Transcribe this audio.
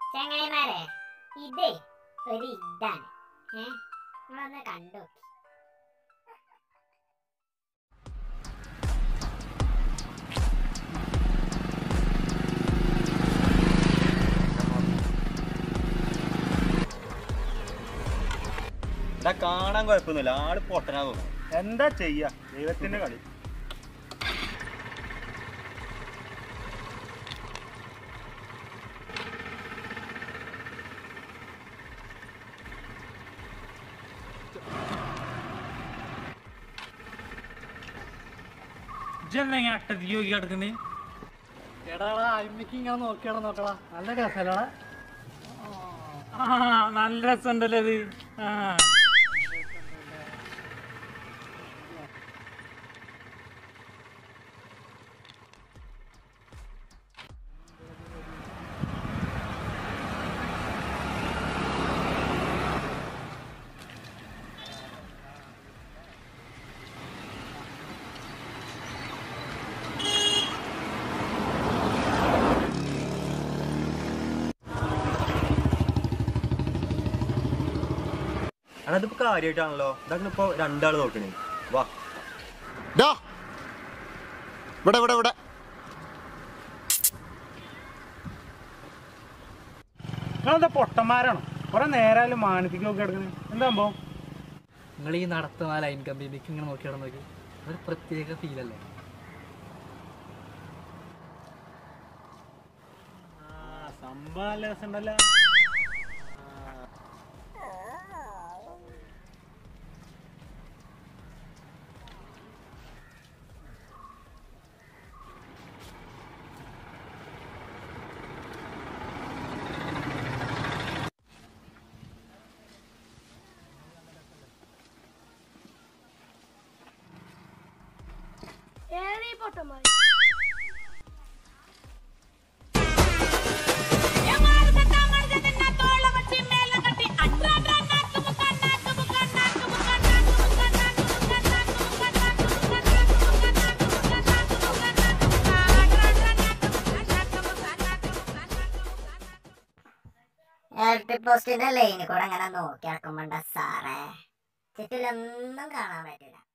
ചങ്ങായിമാരെ ഇതേ ഒരു ഇതാണ് ഏ നിങ്ങളൊന്ന് കണ്ടു ഇതാ കാണാൻ കുഴപ്പമൊന്നുമില്ല ആള് പൊട്ടനാ തോന്നുന്നു എന്താ ചെയ്യാ ദൈവത്തിന്റെ കളി ഇജ്ജെന്തെങ്കിലും അട്ടത്തി യോഗി കിടക്കുന്നേ എടാടാ അമ്മയ്ക്ക് ഇങ്ങനെ നോക്കിയാടാ നോക്കടാ നല്ല രസമല്ലടാ ആ നല്ല രസമുണ്ടല്ലോ ഇത് ആ അണ്ണാ ഇതിപ്പോ കാര്യമായിട്ടാണല്ലോ ഇതൊക്കെ ഇപ്പൊ രണ്ടാള് നോക്കണേ വാ ഡാ ഇവിടെ ഇവിടെ ഇവിടെ നിങ്ങളെന്താ പൊട്ടന്മാരാണോ കുറെ നേരായാലും മാനസിക നോക്കി കിടക്കുന്നത് എന്താ സംഭവം നിങ്ങൾ ഈ നടത്തുന്ന ആ ലൈൻ കമ്പി എനിക്ക് ഇങ്ങനെ നോക്കിയാടാ നോക്കി ഒരു പ്രത്യേക ഫീലല്ലേ സംഭവം നല്ല രസമുണ്ടല്ലോ ഏറി പൊട്ടന്മാർ ഇലക്ട്രിക് പോസ്റ്റിന്റെ ലൈനിൽ കൂടെ അങ്ങനെ നോക്കി നടക്കുമ്പോണ്ട സാറേ ചുറ്റിലൊന്നും കാണാൻ പറ്റില്ല